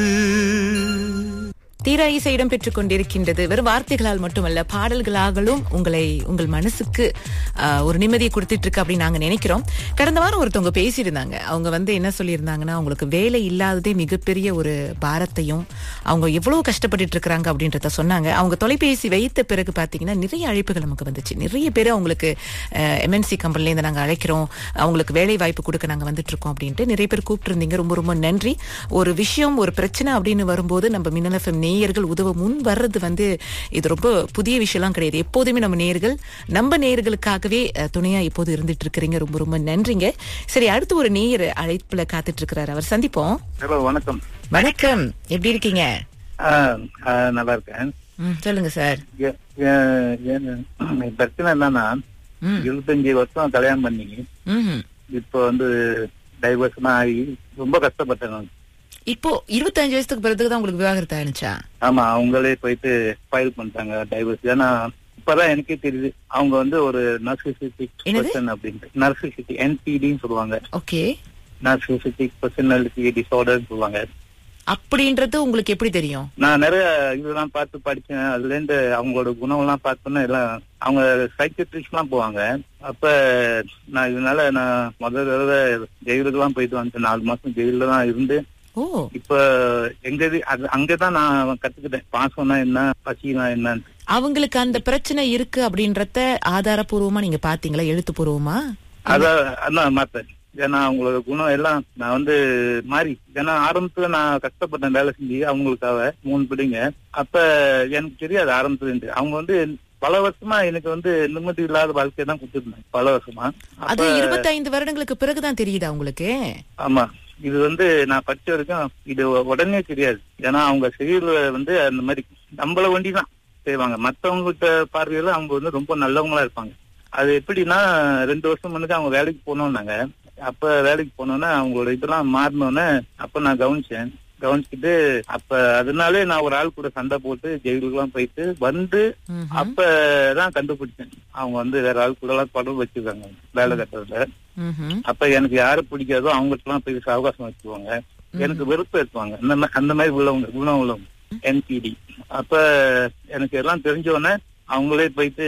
தீரா இசை இடம் பெற்றுக் கொண்டிருக்கின்றது வெறும் வார்த்தைகளால் மட்டுமல்ல பாடல்களாகவும் உங்களை உங்கள் மனசுக்கு ஆஹ், ஒரு நிம்மதியை கொடுத்துட்டு இருக்கு அப்படின்னு நாங்க நினைக்கிறோம் கடந்த வாரம் ஒருத்தவங்க பேசியிருந்தாங்க அவங்க வந்து என்ன சொல்லியிருந்தாங்கன்னா அவங்களுக்கு வேலை இல்லாததே மிகப்பெரிய ஒரு பாரத்தையும் அவங்க எவ்வளவு கஷ்டப்பட்டுட்டு இருக்கிறாங்க அப்படின்றத சொன்னாங்க அவங்க தொலைபேசி வைத்த பிறகு பாத்தீங்கன்னா நிறைய அழைப்புகள் நமக்கு வந்துச்சு நிறைய பேர் அவங்களுக்கு எம்என்சி கம்பெனிலேருந்து நாங்க அழைக்கிறோம் அவங்களுக்கு வேலை வாய்ப்பு கொடுக்க நாங்க வந்துட்டு இருக்கோம் அப்படின்ட்டு நிறைய பேர் கூப்பிட்டு இருந்தீங்க ரொம்ப ரொம்ப நன்றி ஒரு விஷயம் ஒரு பிரச்சனை அப்படின்னு வரும்போது நம்ம மின்னல் எஃப்எம் நேயர்கள் உதவ முன் வர்றது வந்து இது ரொம்ப புதிய விஷயம்லாம் கிடையாது எப்போதுமே நம்ம நேயர்கள் நம்ம நேயர்களுக்காகவே அஹ், துணையா இப்போது இருந்துட்டு இருக்கிறீங்க ரொம்ப ரொம்ப நன்றிங்க சரி அடுத்து ஒரு நேயர் அழைப்புல காத்துட்டு இருக்கிறாரு அவர் சந்திப்போம் ஹலோ வணக்கம் வணக்கம் எப்படி இருக்கீங்க ஆ, ஆ, நல்லா இருக்கேன் ம், சொல்லுங்க சார் ஏ- ஏ- ஏன் பிரச்சனை என்னன்னா ம், இருபத்தஞ்சு வருஷம் கல்யாணம் பண்ணி ம்ஹும். இப்போ வந்து டைவர்ஸ்லாம் ஆகி ரொம்ப கஷ்டப்பட்டேன் நான். இப்போ இருபத்தஞ்சு வயசுக்கு பிறகு தான் உங்களுக்கு விவாகரத்து ஆனிச்சா ஆமா அவங்களே போயிட்டு ஃபைல் பண்ணிட்டாங்க டைவர்ஸ் ஏன்னா இப்பதான் எனக்கே தெரியுது அவங்க வந்து ஒரு நர்சிசிட்டிக் என்னது? பர்சன் அப்படின்ட்டு நர்சிசிட்டி என்பிடின்னு சொல்லுவாங்க ஓகே நர்சிசிட்டிக் பர்சனாலிட்டி டிசார்டர்னு சொல்லுவாங்க அப்படின்றது உங்களுக்கு எப்படி தெரியும் நான் நிறைய இதெல்லாம் பார்த்து படிச்சேன் அதுல இருந்து அவங்களோட குணம் எல்லாம் பார்த்தோன்னா எல்லாம் அவங்க சைக்கட்ரிஸ்ட் எல்லாம் போவாங்க அப்ப நான் இதனால நான் முதல் தடவை ஜெயிலுக்கு எல்லாம் போயிட்டு வந்துட்டேன் நாலு மாசம் ஜெயில தான் இருந்து ஓ இப்ப எங்க இது- அது அங்கதான் நான் கத்துக்கிட்டேன் பாசம்னா என்ன பசினா என்னன்னு அவங்களுக்கு அந்த பிரச்சனை இருக்கு அப்படின்றத ஆதாரபூர்வமா நீங்க பாத்தீங்களா எழுத்துப்பூர்வமா அதான் அதான் மாத்தேன் ஏன்னா அவங்களோட குணம் எல்லாம் நான் வந்து மாறி ஏன்னா ஆரம்பத்துல நான் கஷ்டப்பட்டேன் வேலை செஞ்சு அவங்களுக்காக மூணு பிள்ளைங்க அப்ப எனக்கு தெரியாது ஆரம்பத்துல இருந்து அவங்க வந்து பல வருஷமா எனக்கு வந்து நிம்மதி இல்லாத வாழ்க்கையை தான் கொடுத்துருந்தாங்க பல வருஷமா அது அப்ப இருபத்தைந்து வருடங்களுக்கு பிறகுதான் தெரியுதா உங்களுக்கு ஆமா இது வந்து நான் படிச்ச வரைக்கும் இது உடனே தெரியாது ஏன்னா அவங்க செயல வந்து அந்த மாதிரி நம்மள வண்டி தான் செய்வாங்க மத்தவங்ககிட்ட பார்வையில அவங்க வந்து ரொம்ப நல்லவங்களா இருப்பாங்க அது எப்படின்னா ரெண்டு வருஷம் முன்னுக்கு அவங்க வேலைக்கு போனோம்னாங்க அப்ப வேலைக்கு போனோன்னே அவங்களோட இதெல்லாம் மாறினோன்னே அப்ப நான் கவனிச்சேன் கவனிச்சுட்டு அப்ப அதனாலே நான் ஒரு ஆள் கூட சண்டை போட்டு ஜெயிலுக்கு எல்லாம் போயிட்டு வந்து ம்ஹும். அப்பதான் கண்டுபிடிச்சேன் அவங்க வந்து வேற ஆள் கூட எல்லாம் தொடர்பு வச்சிருக்காங்க வேலை கட்டுறதுல ம்ஹும். அப்ப எனக்கு யாரு பிடிக்காதோ அவங்களுக்கு எல்லாம் போய் அவகாசம் வச்சுக்குவாங்க எனக்கு வெறுப்பு ஏற்றுவாங்க அந்த மா- அந்த மாதிரி உள்ளவங்க குணம் உள்ளவங்க என்பிடி அப்ப எனக்கு எல்லாம் தெரிஞ்ச உடனே அவங்களே போயிட்டு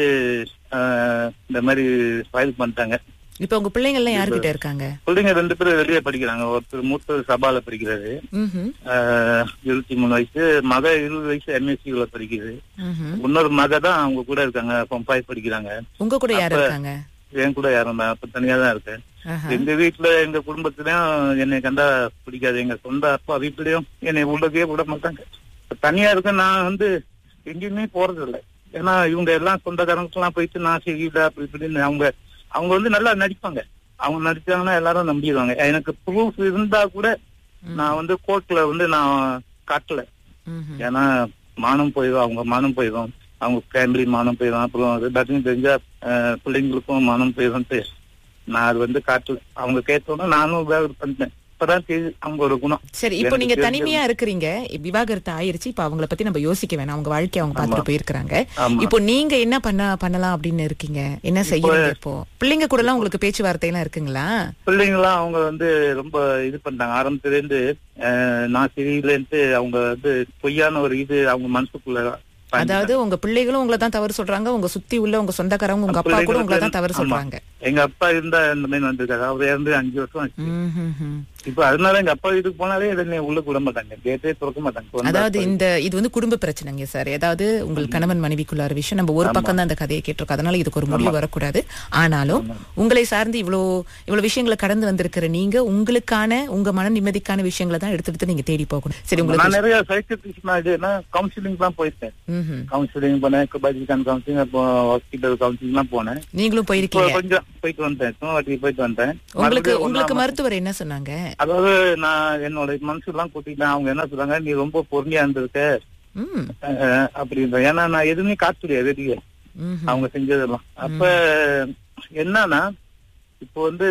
ஆஹ், இந்த மாதிரி ஃபைல் பண்ணிட்டாங்க இப்ப உங்க பிள்ளைங்க எல்லாம் யாருகிட்ட இருக்காங்க பிள்ளைங்க ரெண்டு பேரும் வெளியே படிக்கிறாங்க ஒருத்தர் மூத்தர் சபால படிக்கிறாரு ம்ஹும். ஆஹ், இருபத்தி மூணு வயசு மக இருபது வயசு எம்எஸ்சில படிக்குது ம்ஹும். இன்னொரு மக தான் அவங்க கூட இருக்காங்க பம்பாய் படிக்கிறாங்க உங்க கூட யார் அப்ப- இருக்காங்க என் கூட யாரும் தான் அப்ப தனியா தான் இருக்கேன் ஆஹா. எங்க வீட்டுல எங்க குடும்பத்திலயும் என்னை கண்டா பிடிக்காது எங்க சொந்த அப்பா வீட்லயும் என்னை உள்ளதே விட மாட்டாங்க இப்ப தனியா இருக்க நான் வந்து எங்கேயுமே போறது இல்லை ஏன்னா இவங்க எல்லாம் சொந்தக்காரங்களுக்கெல்லாம் போயிட்டு நான் செய்யல அப்படி இப்படின்னு அவங்க அவங்க வந்து நல்லா நடிப்பாங்க அவங்க நடிச்சாங்கன்னா எல்லாரும் நம்பிடுவாங்க எனக்கு ப்ரூஃப் இருந்தா கூட நான் வந்து கோர்ட்ல வந்து நான் காட்டல ம்ஹும். ஏன்னா மானம் போயிடும் அவங்க மானம் போயிடும் அவங்க ஃபேமிலி மானம் போயிடும் அப்புறம் அது எல்லாத்தையும் தெரிஞ்சா அஹ், பிள்ளைங்களுக்கும் மானம் போயிடும்ட்டு நான் அது வந்து காட்டல அவங்க கேட்டோன்னா நானும் வேலை பண்ணிட்டேன் இப்பதான் தெரியுது அவங்களோட குணம் சரி இப்போ எனக்கு நீங்க தெரிஞ்ச- தனிமையா இருக்கிறீங்க விவாகரத்து ஆயிருச்சு இப்ப அவங்கள பத்தி நம்ம யோசிக்க வேணாம் அவங்க வாழ்க்கைய அவங்க பார்த்துட்டு போயிருக்காங்க ஆமா இப்போ நீங்க என்ன பண்ண பண்ணலாம் அப்படின்னு இருக்கீங்க என்ன செய்யறீங்க இப்போ பிள்ளைங்க கூட எல்லாம் உங்களுக்கு பேச்சுவார்த்தை எல்லாம் இருக்குங்களா பிள்ளைங்களாம் அவங்க வந்து ரொம்ப இது பண்ணாங்க ஆரம்பத்துல இருந்து அஹ், நான் சரியில்லைன்ட்டு அவங்க வந்து பொய்யான ஒரு இது அவங்க மனசுக்குள்ள பாய்ஞ்சிட்டாங்க. அதாவது உங்க பிள்ளைகளும் உங்களை தான் தவறு சொல்றாங்க உங்க சுத்தி உள்ள உங்க சொந்தக்காரங்க உங்க அப்பா கூட உங்களை தான் தவறு ஆமா. சொல்றாங்க எங்க அப்பா இருந்தா இந்த மாதிரி வந்திருக்காரு அவர் இறந்து அஞ்சு வருஷம் ஆச்சு ம்ஹும்ஹும். இப்ப அதனால எங்க அப்பா வீட்டுக்கு போனாலே என்னை உள்ள விட மாட்டாங்க கேட்டே திறக்க மாட்டாங்க வந்தா அதாவது இந்த இது வந்து குடும்ப பிரச்சனைங்க சார் ஏதாவது உங்கள் கணவன் மனைவிக்குள்ளார விஷயம் நம்ம ஒரு பக்கம் தான் அந்த கதையை கேட்டிருக்கோம் அதனால இதுக்கு ஒரு முடிவு வரக்கூடாது ஆனாலும் உங்களை சார்ந்து இவ்வளோ இவ்வளவு விஷயங்களை கடந்து வந்திருக்கிற நீங்க உங்களுக்கான உங்க மன நிம்மதிக்கான விஷயங்களை தான் எடுத்து எடுத்து நீங்க தேடி போகணும் சரி நான் உங்களுக்கு நிறைய சைக்கிட்ரிஸ்ட் இதுனா கவுன்சிலிங் தான் போயிருக்கேன் ம்ஹும். கவுன்சிலிங் போனேன் பஜிகான் கவுன்சிலிங் அப்போ ஹாஸ்பிட்டல் கவுன்சிலிங் எல்லாம் போனேன் நீங்களும் இப்போ போயிருக்கீங்க கொஞ்சம் போயிட்டு வந்தேன் சும்மா வாட்டி போயிட்டு வந்தேன் உங்களுக்கு மறுபடியும் உங்களுக்கு ஒண்ணாம் மருத்துவர் என்ன சொன்னாங்க அதாவது நான் என்னோட மனசு எல்லாம் கூட்டிட்டேன் அவங்க என்ன சொல்றாங்க நீ ரொம்ப பொறுமையா இருந்திருக்க ம் அஹ், அப்படின்ற ஏன்னா நான் எதுவுமே காட்டுலையே வெளியே ம்ஹும். அவங்க செஞ்சதெல்லாம் அப்ப என்னன்னா இப்போ வந்து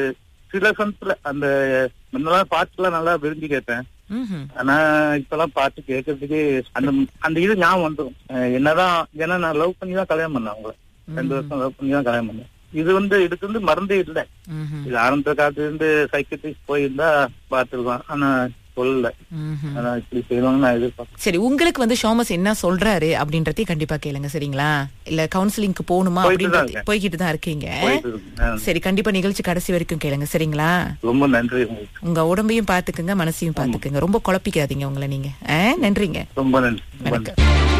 சில சமயத்துல அந்த முன்னெல்லாம் பாட்டுலாம் நல்லா விரும்பி கேட்பேன் ம்ஹும். ஆனா இப்பெல்லாம் பாட்டு கேட்கறதுக்கு அந்த அந்த இது ஞாபகம் வந்துடும் அஹ், என்னதான் ஏன்னா நான் லவ் பண்ணி தான் கல்யாணம் பண்ணேன் அவங்கள ரெண்டு வருஷம் லவ் பண்ணி தான் கல்யாணம் பண்ணேன் இது வந்து இதுக்கு வந்து மருந்தே இல்லை ம்ஹும். இது ஆரம்ப காலத்துல இருந்து சைக்கட்ரிஸ்ட் போயிருந்தா பார்த்துருக்கலாம் ஆனா சொல்லல ம்ஹும். ஆனா இப்படி செய்வாங்கன்னு நான் எதிர்பார்க்கறேன் சரி உங்களுக்கு வந்து ஷோமஸ் என்ன சொல்றாரு அப்படின்றதையும் கண்டிப்பா கேளுங்க சரிங்களா இல்ல கவுன்சிலிங்க்கு போகணுமா போயிட்டு தான் அப்படின்றது இருக்கேன். போய்கிட்டு தான் இருக்கீங்க போயிட்டு இருக்கு. ஆ, சரி கண்டிப்பா நிகழ்ச்சி கடைசி வரைக்கும் கேளுங்க சரிங்களா ரொம்ப நன்றி உங்களுக்கு உங்க உடம்பையும் பாத்துக்குங்க மனசையும் பாத்துக்குங்க ரொம்ப குழப்பிக்காதீங்க உங்களை நீங்க ஆ, நன்றிங்க ரொம்ப நன்றி ரொம்ப நன்றி வணக்கம்